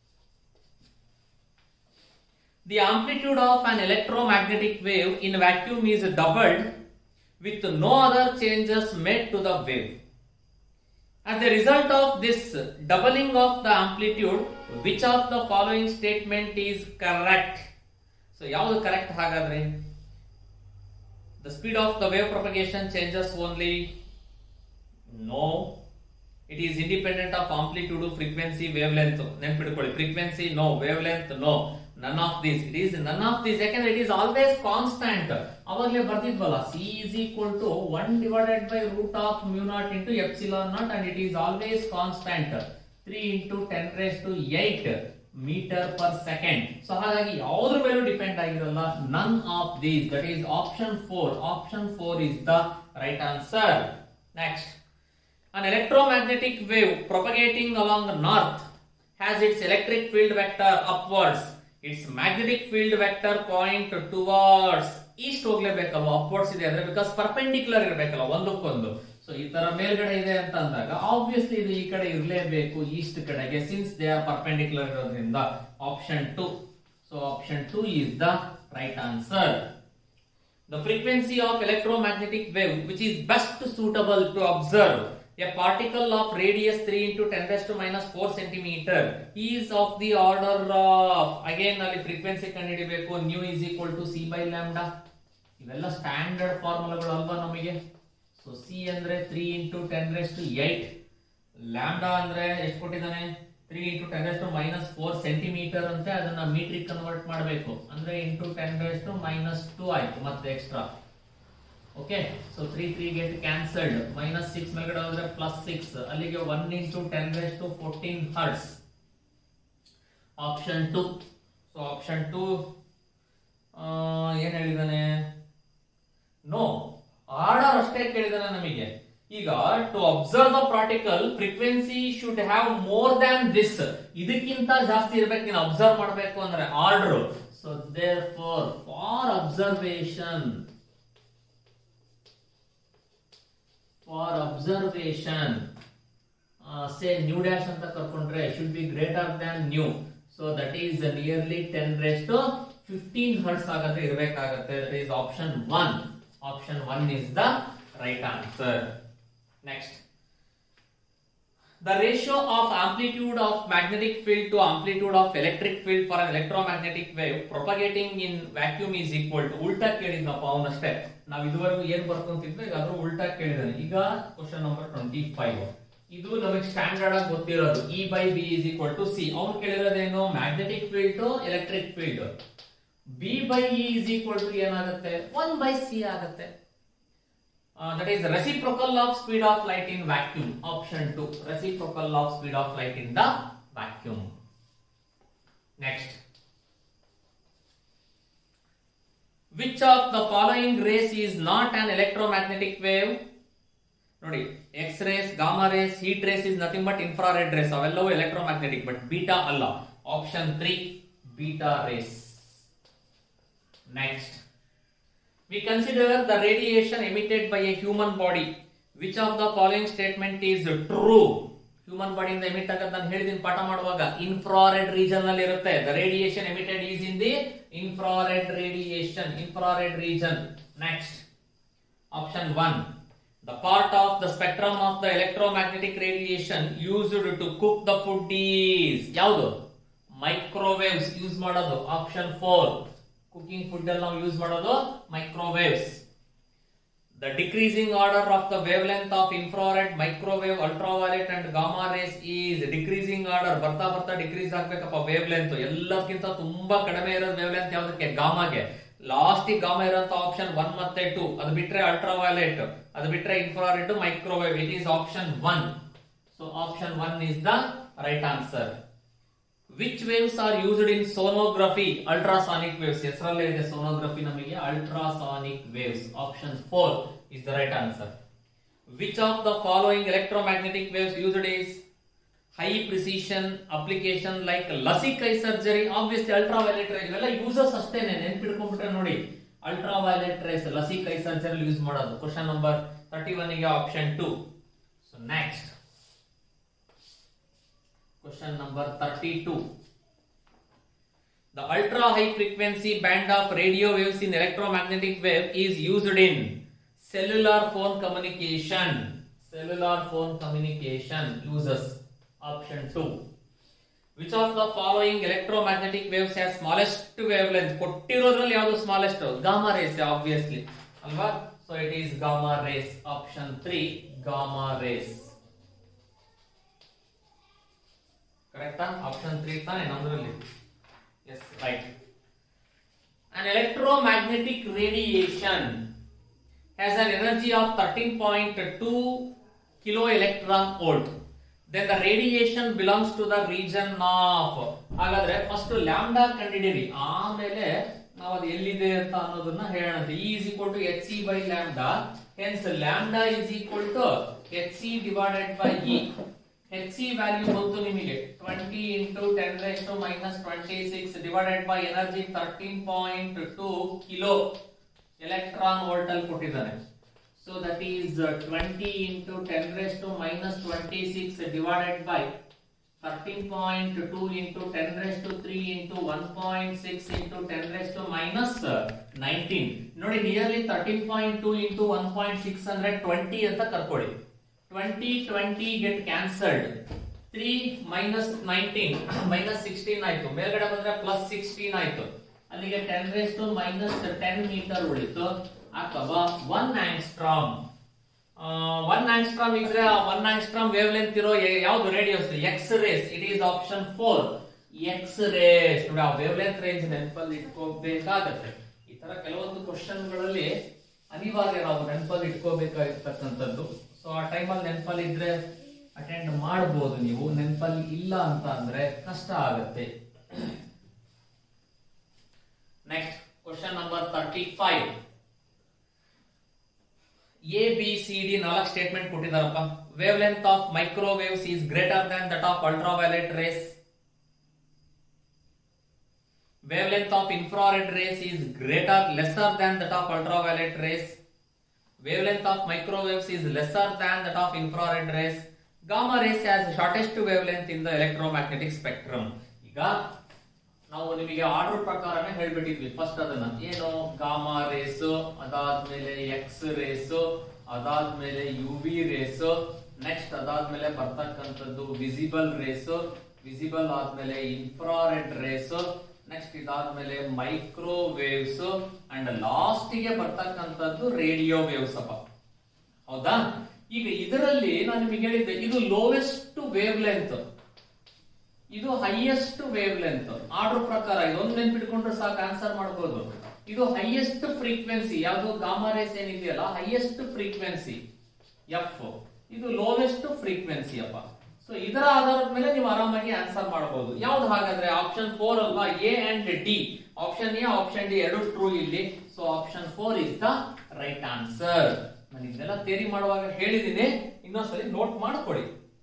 The amplitude of an electromagnetic wave in vacuum is doubled with no other changes made to the wave. As a result of this doubling of the amplitude, which of the following statement is correct? So, ಯಾವುದು correct ಹಾಗಾದ್ರೆ The speed of the wave propagation changes only? No. It is independent of amplitude, frequency, wavelength. ನೆನ್ಪಿಟ್ಕೊಳ್ಳಿ frequency, no. Wavelength, no. None of this. It is none of this. ಯಾಕಂದ್ರೆ it is always constant. ಅವಾಗಲೇ ಬರ್ತಿದ್ವಲ್ಲ c is equal to 1 divided by root of mu naught into epsilon naught and it is always constant. 3 into 10 raised to 8 metre per second so ಹಾಗಾಗಿ ಯಾವುದ್ರ ಮೇಲೂ depend ಆಗಿರಲ್ಲ none of these that is option four option four is the right answer next An electromagnetic wave propagating along the north has its electric field vector upwards. Its magnetic field vector point towards east ಹೋಗ್ಲೇಬೇಕಲ್ವಾ upwards ಇದೆ ಅಂದ್ರೆ because perpendicular ಇರಬೇಕಲ್ಲ ಒಂದಕ್ಕೊಂದು so ಈ ತರ ಮೇಲ್ಗಡೆ ಇದೆ ಅಂತ ಅಂದಾಗ ಆಬ್ವಿಯಸ್ಲಿ ಇದು ಈ ಕಡೆ ಇರಲೇಬೇಕು ಈಸ್ಟ್ ಕಡೆಗೆ ಸಿನ್ಸ್ ದೇ ಆರ್ ಪರ್ಪೆಂಡಿಕ್ಯುಲರ್ ಇರೋದ್ರಿಂದ option two so option two is the right answer The frequency of electromagnetic wave which is best suitable to observe a particle of radius 3 into 10 raised to minus 4 centimeter is of the order of again ಅಲ್ಲಿ frequency ಕಂಡುಹಿಡಿಬೇಕು nu is equal to c by lambda ಇವೆಲ್ಲ standard ಫಾರ್ಮುಲಾಗಳು ಅಲ್ವಾ ನಮಗೆ so C ಅಂದ್ರೆ three into ten raise to eight lambda ಅಂದ್ರೆ ಎಷ್ಟು ಕೊಟ್ಟಿದ್ದಾನೆ three into ten to minus four centimetre ಅಂತೆ ಅದನ್ನ ಮೀಟ್ರಿಗೆ ಕನ್ವರ್ಟ್ ಮಾಡಬೇಕು ಅಂದ್ರೆ into ten to minus two ಆಯ್ತು ಮತ್ತೆ extra okay so three three get cancelled minus six ಮೇಲ್ಗಡೆ ಹೋದ್ರೆ ಪ್ಲಸ್ ಸಿಕ್ಸ್ ಅಲ್ಲಿಗೆ one into ten to fourteen hertz option two so option two ಏನ್ ಹೇಳಿದಾನೆ ನೋ ಆರ್ಡರ್ ಅಷ್ಟೇ ಕೇಳಿದಾನೆ ನಮಗೆ ಈಗ to observe the particle frequency should have more than this ಇದಕ್ಕಿಂತ ಜಾಸ್ತಿ ಇರ್ಬೇಕು ನೀನು ಅಬ್ಸರ್ವ್ ಮಾಡಬೇಕು ಅಂದ್ರೆ order so therefore for observation for observation say nu dash ಅಂತ ಕರ್ಕೊಂಡ್ರೆ should be greater than nu so that is nearly ten raised fifteen hertz ಆಗತ್ತೆ ಇರಬೇಕಾಗತ್ತೆ that is option one option one is the right answer next The ratio of amplitude of magnetic field to amplitude of electric field for an electromagnetic wave propagating in vacuum is equal to ಉಲ್ಟಾ ಕೇಳಿದ್ನಪ್ಪ ಅವನಷ್ಟೇ ನಾವ್ ಇದುವರೆಗೂ ಏನ್ ಬರ್ಕೊಂತಿದ್ವಿ ಈಗ ಅದ್ರ ಉಲ್ಟಾ ಕೇಳಿದಾನೆ ಈಗ question number twenty five ಇದು ನಮಗೆ ಸ್ಟ್ಯಾಂಡರ್ಡ್ ಆಗಿ ಗೊತ್ತಿರೋದು E by B is equal to C ಅವ್ನು ಕೇಳಿರೋದೇನು magnetic field to electric field B by E is equal to ಏನಾಗುತ್ತೆ ಒನ್ ಬೈ ಸಿ ಆಗುತ್ತೆ that is reciprocal of speed of light in vacuum option two reciprocal of speed of light in the vacuum next which of the following rays is not an electromagnetic wave ನೋಡಿ X rays gamma rays heat rays is nothing but infrared race ಅವೆಲ್ಲವೂ electromagnetic but beta ಅಲ್ಲ option three beta rays next We consider the radiation emitted by a human body. Which of the following statement is true? Human ಬಾಡಿಯಿಂದ emit ಆಗೋದು ನಾನು ಹೇಳಿದೀನಿ ಪಾಠ ಮಾಡುವಾಗ infrared region ನಲ್ಲಿ ಇರುತ್ತೆ the radiation emitted is in the infrared radiation infrared region next option one the part of the spectrum of the electromagnetic radiation used to cook the food is ಯಾವುದು microwaves use ಮಾಡೋದು option four cooking food ಅಲ್ಲಿ ನಾವು use ಮಾಡೋದು microwaves the decreasing order of the wavelength of infrared microwave ultraviolet and gamma race is decreasing order ಬರ್ತಾ ಬರ್ತಾ decrease ಆಗ್ಬೇಕಪ್ಪ wave length ಎಲ್ಲಕ್ಕಿಂತ ತುಂಬಾ ಕಡಿಮೆ ಇರೋದು ವೇವ್ ಲೆಂತ್ ಯಾವ್ದಕ್ಕೆ ಗಾಮಾಗೆ ಲಾಸ್ಟ್ ಗಾಮಾ ಇರೋಂತ ಆಪ್ಷನ್ ಒನ್ ಮತ್ತೆ ಟೂ ಅದು ಬಿಟ್ರೆ ಅಲ್ಟ್ರಾವೈಲೆಟ್ ಅದು ಬಿಟ್ರೆ infrared microwave it is option one so option one is the right answer which waves are used in sonography ultrasonic waves ಹೆಸರಲ್ಲೇ ಇದೆ ಸೋನೋಗ್ರಫಿ ನಮಗೆ ultrasonic waves option four is the right answer which of the following electromagnetic waves used is high precision application like LASIK eye surgery obviously ultraviolet rays ಇವೆಲ್ಲ uses ಅಷ್ಟೇನೆ ನೆನ್ಪಿಡ್ಕೊಂಡ್ಬಿಟ್ರೆ ನೋಡಿ ultraviolet rays LASIK eye surgery use ಮಾಡೋದು question number thirty one ಗೆ option two so next Question number 32. The ultra high frequency band of radio waves in electromagnetic wave is used in cellular phone communication. Cellular phone communication uses option 2. Which of the following electromagnetic waves has smallest wavelength? ಕೊಟ್ಟಿರೋದ್ರಲ್ಲಿ ಯಾವುದು smallest gamma rays obviously ಅಲ್ವಾ so it is gamma rays option three gamma rays ಕರೆಕ್ಟಾ option three ತಾನೆ ನಮ್ದ್ರಲ್ಲಿ yes right An electromagnetic radiation has an energy of 13.2 kilo electron volt. Then the radiation belongs to the region of ಹಾಗಾದ್ರೆ first lambda ಕಂಡಿಡೀರಿ ಆಮೇಲೆ ನಾವು ಅದು ಎಲ್ಲಿದೆ ಅಂತ ಅನ್ನೋದನ್ನ ಹೇಳೋಣ E is equal to H C by lambda hence lambda is equal to H C divided by E H C value ಬಂತು ನಿಮಗೆ twenty into ten raise to minus twenty six divided by energy thirteen point two kilo electron volt ಅಲ್ಲಿ ಕೊಟ್ಟಿದ್ದಾನೆ so that is twenty into ten raise to minus twenty six divided by thirteen point two into ten raise to three into one point six into ten raise to minus nineteen ನೋಡಿ nearly thirteen point two into one point six ಅಂದ್ರೆ twenty ಅಂತ ಕರ್ಕೊಳ್ಳಿ twenty twenty get cancelled three minus nineteen minus sixteen ಆಯ್ತು ಮೇಲ್ಗಡೆ ಬಂದ್ರೆ plus sixteen ಆಯ್ತು ಅಲ್ಲಿಗೆ ten raise to minus ten metre ಉಳಿತು ಅಥವಾ ಒನ್ ಆಂಗ್ಸ್ಟ್ರಾಮ್ ಒನ್ ಆಂಗ್ಸ್ಟ್ರಾಮ್ ಇದ್ರೆ ಒನ್ ಆಂಗ್ಸ್ಟ್ರಾಮ್ ವೇವ್ ಲೆಂತ್ ಇರೋ ಯ- ಯಾವ್ದು radios X rays it is option four X rays ನೋಡಿ ಆ ವೇವ್ ಲೆಂತ್ ರೇಂಜ್ ನೆನಪಲ್ಲಿ ಇಟ್ಕೋಬೇಕಾಗತ್ತೆ ಈ ತರ ಕೆಲವೊಂದು ಕ್ವಶನ್ ಗಳಲ್ಲಿ ಅನಿವಾರ್ಯ ನಾವು ನೆನಪಲ್ಲಿ ಇಟ್ಕೋಬೇಕಾಗಿರ್ತಕ್ಕಂಥದ್ದು ಸೊ ಆ ಟೈಮಲ್ಲಿ ನೆನಪಲ್ಲಿ ಇದ್ರೆ ಅಟೆಂಡ್ ಮಾಡಬಹುದು ನೀವು ನೆನಪಲ್ಲಿ ಇಲ್ಲ ಅಂತ ಅಂದ್ರೆ ಕಷ್ಟ ಆಗತ್ತೆ next question number thirty five A B C D ನಾಲ್ಕು ಸ್ಟೇಟ್ಮೆಂಟ್ ಕೊಟ್ಟಿದಾರಪ್ಪ wavelength of microwaves is greater than that of ultraviolet rays wavelength of infrared rays is greater lesser than that of ultraviolet rays wavelength of microwaves is lesser than that of infrared rays gamma rays has shortest wavelength in the electromagnetic spectrum ಈಗ ನಾವು ನಿಮಗೆ order ಪ್ರಕಾರನೇ ಹೇಳ್ಬಿಟ್ಟಿದ್ವಿ first ಅದನ್ನ ಏನು gamma rays ಅದಾದ್ಮೇಲೆ X rays ಅದಾದ್ಮೇಲೆ U V rays next ಅದಾದ್ಮೇಲೆ ಬರ್ತಕ್ಕಂಥದ್ದು ವಿಸಿಬಲ್ ರೇಸ್ ವಿಸಿಬಲ್ ಆದ್ಮೇಲೆ ಇನ್ಫ್ರಾರೆಡ್ ರೇಸ್ ನೆಕ್ಸ್ಟ್ ಇದಾದ್ಮೇಲೆ ಮೈಕ್ರೋವೇವ್ಸ್ ಅಂಡ್ ಲಾಸ್ಟ್ ಗೆ ಬರ್ತಕ್ಕಂಥದ್ದು ರೇಡಿಯೋ ವೇವ್ಸ್ ಅಪ್ಪ ಹೌದಾ ಈಗ ಇದರಲ್ಲಿ ನಾನು ನಿಮಗೆ ಹೇಳಿದ್ದೆ ಇದು ಲೋವೆಸ್ಟ್ ವೇವ್ ಲೆಂತ್ ಇದು ಹೈಯೆಸ್ಟ್ ವೇವ್ ಲೆಂತ್ ಆರ್ಡರ್ ಪ್ರಕಾರ ಇದೊಂದು ನೆನ್ಪಿಟ್ಕೊಂಡ್ರೆ ಸಾಕು ಆನ್ಸರ್ ಮಾಡಬಹುದು ಇದು ಹೈಯೆಸ್ಟ್ ಫ್ರೀಕ್ವೆನ್ಸಿ ಯಾವುದು ಗಾಮಾ ರೇಸ್ ಏನಿದೆಯಲ್ಲ ಹೈಯೆಸ್ಟ್ ಫ್ರೀಕ್ವೆನ್ಸಿ ಎಫ್ ಇದು ಲೋವೆಸ್ಟ್ ಫ್ರೀಕ್ವೆನ್ಸಿ ಅಪ್ಪ ಸೊ ಇದರ ಆಧಾರದ ಮೇಲೆ ನೀವು ಆರಾಮಾಗಿ ಆನ್ಸರ್ ಮಾಡಬಹುದು ಯಾವ್ದು ಹಾಗಾದ್ರೆ ಆಪ್ಷನ್ ಫೋರ್ ಅಲ್ವಾ A and D option A option D ಎರಡು ಟ್ರೂ ಇಲ್ಲಿ so option four is the right answer ನಾನು ಇದನ್ನೆಲ್ಲ ತೇರಿ ಮಾಡುವಾಗ ಹೇಳಿದ್ದೀನಿ ಇನ್ನೊಂದ್ಸಲಿ ನೋಟ್ ಮಾಡ್ಕೊಳ್ಳಿ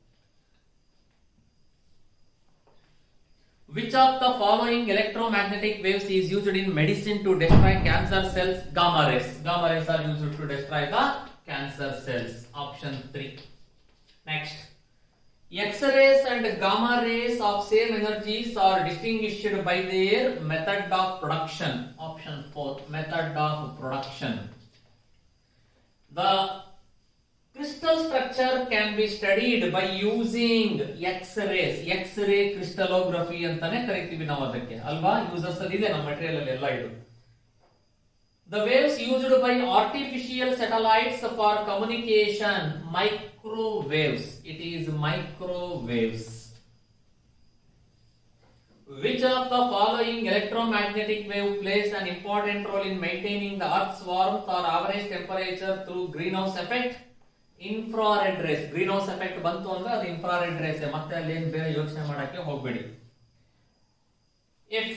Which of the following electromagnetic waves is used in medicine to destroy cancer cells? Gamma rays. Gamma rays are used to destroy the cancer cells. Option 3. Next. X-rays and gamma rays of same energies are distinguished by their method of production. Option 4. Method of production. The crystal structure can be studied by using X-rays. X-ray crystallography ಅಂತಾನೆ ಕರಿತೀವಿ ನಾವು ಅದಕ್ಕೆ ಅಲ್ವಾ uses ಅಲ್ಲಿ ಇದೆ ನಮ್ಮ material ಅಲ್ಲಿ ಎಲ್ಲ ಇದು The waves used by artificial satellites for communication, microwaves. It is microwaves. Which of the following electromagnetic wave plays an important role in maintaining the Earth's warmth or average temperature through greenhouse effect? Infrared rays greenhouse effect ಬಂತು ಅಂದ್ರೆ ಅದು infrared race ಮತ್ತೆ ಅಲ್ಲಿ ಏನ್ ಬೇರೆ ಯೋಚನೆ ಮಾಡಕ್ಕೆ ಹೋಗ್ಬೇಡಿ if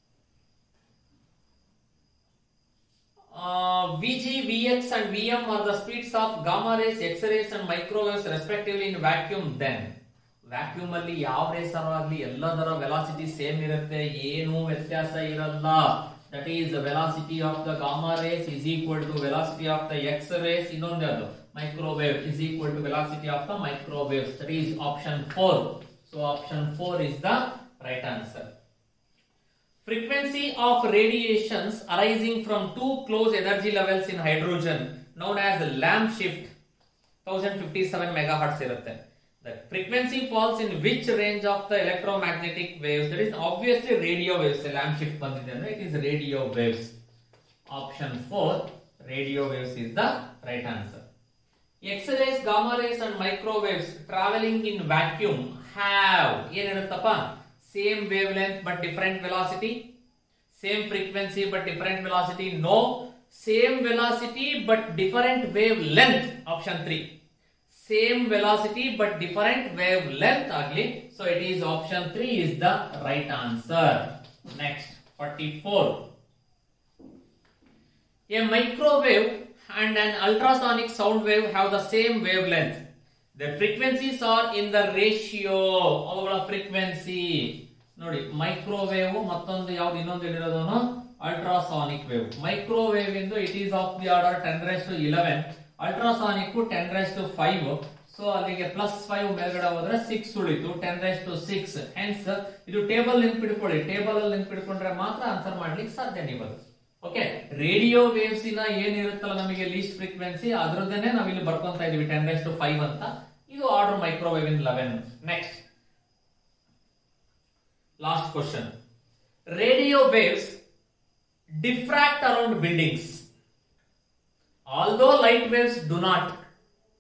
VG, Vx and Vm are the speeds of gamma rays, X-rays and microwaves respectively in vacuum then vacuum ಅಲ್ಲಿ ಯಾವ ರೇಸರ್ ಆಗಲಿ ಎಲ್ಲದರ ವೆಲಾಸಿಟಿ ಸೇಮ್ ಇರುತ್ತೆ ಏನು ವ್ಯತ್ಯಾಸ ಇರಲ್ಲ that is velocity of the gamma rays is equal to velocity of the X rays ಇನ್ನೊಂದು ಅದು microwave is equal to velocity of the microwave that is option four so option four is the right answer Frequency of radiations arising from two close energy levels in hydrogen known as lamp shift 1057 megahertz ಇರುತ್ತೆ The frequency falls in which range of the electromagnetic waves? That is obviously radio waves. The lamp shift ಬಂದಿದೆ ಅಂದ್ರೆ it is radio waves. Option 4 radio waves is the right answer. X-rays, gamma rays and microwaves traveling in vacuum have ಏನಿರುತ್ತಪ್ಪ same wavelength but different velocity same frequency but different velocity no same velocity but different wavelength option three same velocity but different wavelength ಆಗಲಿ so it is option three is the right answer next forty four A microwave and an ultrasonic sound wave have the same wavelength. Their frequencies are in the ratio ಅವುಗಳ frequency ನೋಡಿ microwave ಮತ್ತೊಂದು ಯಾವ್ದು ಇನ್ನೊಂದು ಹೇಳಿರೋದನು ultrasonic wave microwave ಇಂದು it is of the order ten raise to eleven ultrasonic ten raise to five so ಅಲ್ಲಿಗೆ plus five ಮೇಲ್ಗಡೆ ಹೋದ್ರೆ ಸಿಕ್ಸ್ ಉಳಿತು ten raise to six hence ಇದು ಟೇಬಲ್ ನೆನ್ಪಿಡ್ಕೊಳ್ಳಿ ಟೇಬಲ್ ಅಲ್ಲಿ ನೆನ್ಪಿಡ್ಕೊಂಡ್ರೆ ಮಾತ್ರ ಆನ್ಸರ್ ಮಾಡ್ಲಿಕ್ಕೆ ಸಾಧ್ಯ ನೀವು ಅದು ಓಕೆ ರೇಡಿಯೋ ವೇವ್ಸ್ ಇನ ಏನಿರುತ್ತಲ್ಲ ನಮಗೆ ಲೀಸ್ಟ್ ಫ್ರೀಕ್ವೆನ್ಸಿ ಅದ್ರದ್ದೇನೆ ನಾವ್ ಇಲ್ಲಿ ಬರ್ಕೊಂತ ಇದೀವಿ ಟೆನ್ ರೆಸ್ ಟು ಫೈವ್ ಅಂತ ಇದು order microwave in eleven next last question radio waves diffract around buildings although light waves do not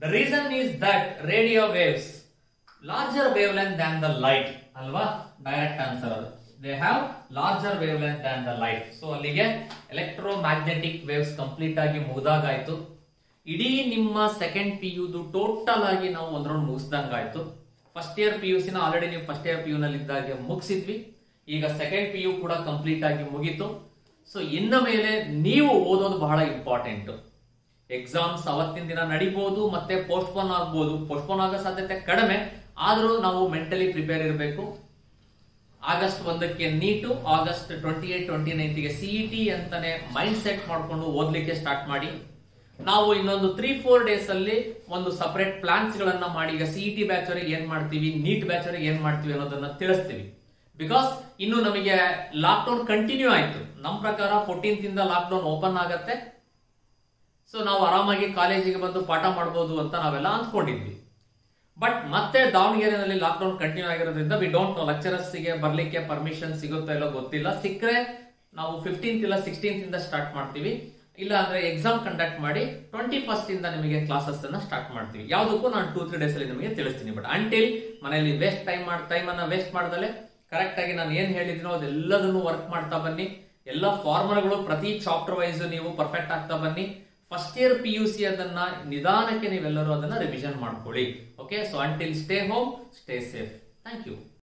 the reason is that radio waves larger wavelength than the light ಅಲ್ವಾ direct answer ಅದು they have larger wavelength than the light so ಅಲ್ಲಿಗೆ electromagnetic waves complete ಆಗಿ ಮುಗ್ದಾಗಾಯ್ತು ಇಡೀ ನಿಮ್ಮ second P ಯುದು total ಆಗಿ ನಾವು ಒಂದ್ ರೌಂಡ್ ಮುಗಿಸ್ದಂಗಾಯ್ತು ಫಸ್ಟ್ ಇಯರ್ ಪಿ ಯು ಸಿನ ಆಲ್ರೆಡಿ ನೀವು ಫಸ್ಟ್ ಇಯರ್ ಪಿ ಯು ನಲ್ಲಿ ಇದ್ದಾಗ ಮುಗಿಸಿದ್ವಿ ಈಗ ಸೆಕೆಂಡ್ ಪಿ ಯು ಕೂಡ ಕಂಪ್ಲೀಟ್ ಆಗಿ ಮುಗೀತು ಸೊ ಇನ್ನ ಮೇಲೆ ನೀವು ಓದೋದು ಬಹಳ ಇಂಪಾರ್ಟೆಂಟ್ ಎಕ್ಸಾಮ್ಸ್ ಅವತ್ತಿನ ದಿನ ನಡಿಬಹುದು ಮತ್ತೆ ಪೋಸ್ಟ್ಪೋನ್ ಆಗ್ಬೋದು ಪೋಸ್ಟ್ಪೋನ್ ಆಗೋ ಸಾಧ್ಯತೆ ಕಡಿಮೆ ಆದ್ರೂ ನಾವು ಮೆಂಟಲಿ ಪ್ರಿಪೇರ್ ಇರಬೇಕು ಆಗಸ್ಟ್ ಒಂದಕ್ಕೆ ನೀಟು ಆಗಸ್ಟ್ ಟ್ವೆಂಟಿ ಏಟ್ ಟ್ವೆಂಟಿ ನೈನ್ತ್ಗೆ ಸಿಇಟಿ ಅಂತಾನೆ ಮೈಂಡ್ ಸೆಟ್ ಮಾಡ್ಕೊಂಡು ಓದ್ಲಿಕ್ಕೆ ಸ್ಟಾರ್ಟ್ ಮಾಡಿ ನಾವು ಇನ್ನೊಂದು ತ್ರೀ ಫೋರ್ ಡೇಸ್ ಅಲ್ಲಿ ಒಂದು ಸಪರೇಟ್ ಪ್ಲಾನ್ಸ್ ಗಳನ್ನ ಮಾಡಿ ಈಗ ಸಿಇಟಿ ಬ್ಯಾಚ್ ಅವರಿಗೆ ಏನ್ ಮಾಡ್ತೀವಿ ನೀಟ್ ಬ್ಯಾಚ್ ಅವರಿಗೆ ಏನ್ ಮಾಡ್ತೀವಿ ಅನ್ನೋದನ್ನ ತಿಳಿಸ್ತೀವಿ ಬಿಕಾಸ್ ಇನ್ನು ನಮಗೆ ಲಾಕ್ ಡೌನ್ ಕಂಟಿನ್ಯೂ ಆಯ್ತು ನಮ್ಮ ಪ್ರಕಾರ ಫೋರ್ಟೀನ್ತ್ ಇಂದ ಲಾಕ್ ಡೌನ್ ಓಪನ್ ಆಗತ್ತೆ ಸೊ ನಾವು ಆರಾಮಾಗಿ ಕಾಲೇಜಿಗೆ ಬಂದು ಪಾಠ ಮಾಡ್ಬೋದು ಅಂತ ನಾವೆಲ್ಲ ಅಂದ್ಕೊಂಡಿದ್ವಿ ಬಟ್ ಮತ್ತೆ ದಾವಣಗೆರೆನಲ್ಲಿ ಲಾಕ್ ಡೌನ್ ಕಂಟಿನ್ಯೂ ಆಗಿರೋದ್ರಿಂದ ವಿ ಡೋಂಟ್ ನೋ ಲೆಕ್ಚರರ್ಸ್ ಗೆ ಬರ್ಲಿಕ್ಕೆ ಪರ್ಮಿಷನ್ ಸಿಗುತ್ತೋ ಇಲ್ಲೋ ಗೊತ್ತಿಲ್ಲ ಸಿಕ್ಕರೆ ನಾವು ಫಿಫ್ಟೀನ್ತ್ ಇಲ್ಲ ಸಿಕ್ಸ್ಟೀನ್ತ್ ಇಂದ ಸ್ಟಾರ್ಟ್ ಮಾಡ್ತೀವಿ ಇಲ್ಲ ಅಂದ್ರೆ ಎಕ್ಸಾಮ್ ಕಂಡಕ್ಟ್ ಮಾಡಿ ಟ್ವೆಂಟಿ ಫಸ್ಟ್ ಇಂದ ನಿಮಗೆ ಕ್ಲಾಸಸ್ ಅನ್ನ ಸ್ಟಾರ್ಟ್ ಮಾಡ್ತೀವಿ ಯಾವುದಕ್ಕೂ ನಾನು ಟೂ ತ್ರೀ ಡೇಸ್ ಅಲ್ಲಿ ನಿಮಗೆ ತಿಳಿಸ್ತೀನಿ ಬಟ್ ಅಂಟಿಲ್ ಮನೆಯಲ್ಲಿ ವೇಸ್ಟ್ ಟೈಮ್ ಮಾಡಿ ಟೈಮ್ ಅನ್ನ ವೇಸ್ಟ್ ಮಾಡ್ದಲೆ ಕರೆಕ್ಟ್ ಆಗಿ ನಾನು ಏನ್ ಹೇಳಿದ್ನೋ ಅದೆಲ್ಲದನ್ನು ವರ್ಕ್ ಮಾಡ್ತಾ ಬನ್ನಿ ಎಲ್ಲ ಫಾರ್ಮುಲಾಗಳು ಪ್ರತಿ ಚಾಪ್ಟರ್ ವೈಸ್ ನೀವು ಪರ್ಫೆಕ್ಟ್ ಆಗ್ತಾ ಬನ್ನಿ first year P U C ಅದನ್ನ ನಿಧಾನಕ್ಕೆ ನೀವೆಲ್ಲರೂ ಅದನ್ನ ರಿವಿಷನ್ ಮಾಡ್ಕೊಳ್ಳಿ okay so until stay home stay safe thank you